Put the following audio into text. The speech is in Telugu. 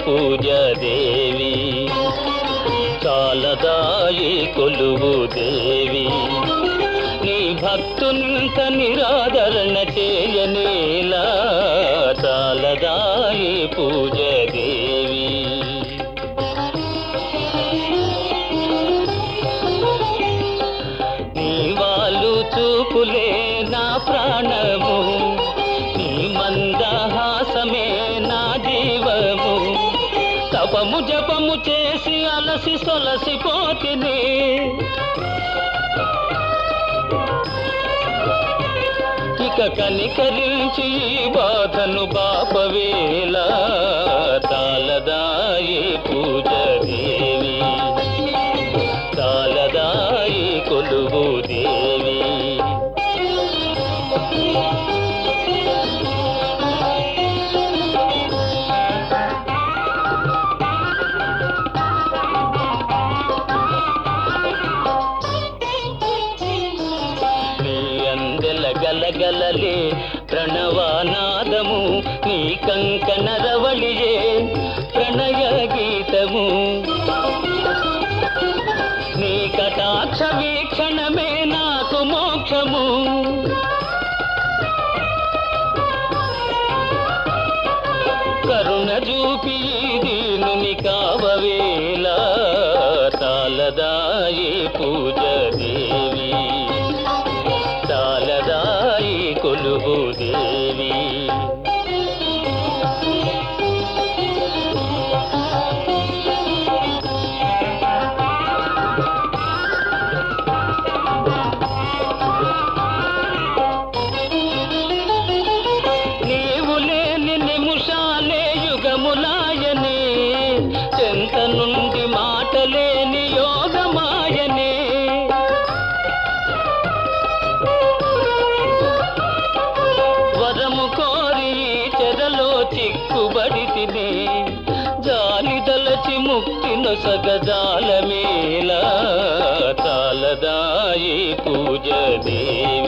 పూజ దేవి చాలదాయి కొలువు దేవి నీ భక్తునింత నిరాదరణ చేయనేలా చాలదాయి పూజ దేవి నీ వాళ్ళు చూపులే నా ప్రాణము నీ మందహాసమే నా జీవము తపము జపము చేసి అలసి సొలసిపోతిని ఇక కనికరించి ఈ బాధను బాపవేలా తాలదాయి పూజ దేవి తాలదాయి కొలువు దేవి నీ అందెల గలగలలే ప్రణవానాదము నీ కంకణ రవళియే ప్రణయ గీతము నీ కటాక్ష వీక్షణమే నాకు మోక్షము కరుణ చూపి దీనుని కావవేలా తాలదాయి పూజ దేవి తాలదాయి కొలువు దేవి నీవు లేని నిముషాలే యుగములాయనే చెంత నుండి మాటలేని యోగమాయనే వరము కోరి చెరలో చిక్కుబడి తిని జాలిదలచి ముక్తిను సగజాలమేలా తాలదాయి పూజ దేవి